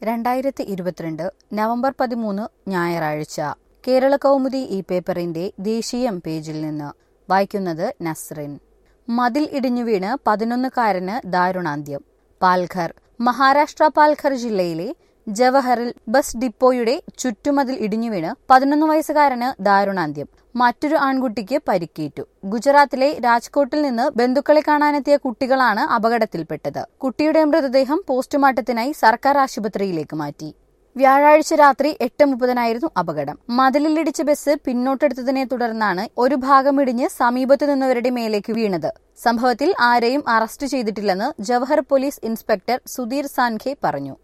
രണ്ടായിരത്തി ഇരുപത്തിരണ്ട് നവംബർ പതിമൂന്ന് ഞായറാഴ്ച കേരള കൗമുദി ഈ പേപ്പറിന്റെ ദേശീയം പേജിൽ നിന്ന് വായിക്കുന്നത് നസ്റിൻ മതിൽ ഇടിഞ്ഞു വീണ് പതിനൊന്നുകാരന് ദാരുണാന്ത്യം പാൽഘർ മഹാരാഷ്ട്ര പാൽഘർ ജില്ലയിലെ ജവഹറിൽ ബസ് ഡിപ്പോയുടെ ചുറ്റുമതിൽ ഇടിഞ്ഞു വീണ് പതിനൊന്ന് വയസ്സുകാരന് ദാരുണാന്ത്യം മറ്റൊരു ആൺകുട്ടിക്ക് പരിക്കേറ്റു ഗുജറാത്തിലെ രാജ്കോട്ടിൽ നിന്ന് ബന്ധുക്കളെ കാണാനെത്തിയ കുട്ടികളാണ് അപകടത്തിൽപ്പെട്ടത് കുട്ടിയുടെ മൃതദേഹം പോസ്റ്റ്മോർട്ടത്തിനായി സർക്കാർ ആശുപത്രിയിലേക്ക് മാറ്റി വ്യാഴാഴ്ച രാത്രി എട്ട് മുപ്പതിനായിരുന്നു അപകടം മതിലിലിടിച്ച ബസ് പിന്നോട്ടെടുത്തതിനെ തുടർന്നാണ് ഒരു ഭാഗം ഇടിഞ്ഞ് സമീപത്തു നിന്നവരുടെ മേലേക്ക് വീണത് സംഭവത്തിൽ ആരെയും അറസ്റ്റ് ചെയ്തിട്ടില്ലെന്ന് ജവഹർ പോലീസ് ഇൻസ്പെക്ടർ സുധീർ സാൻഖെ പറഞ്ഞു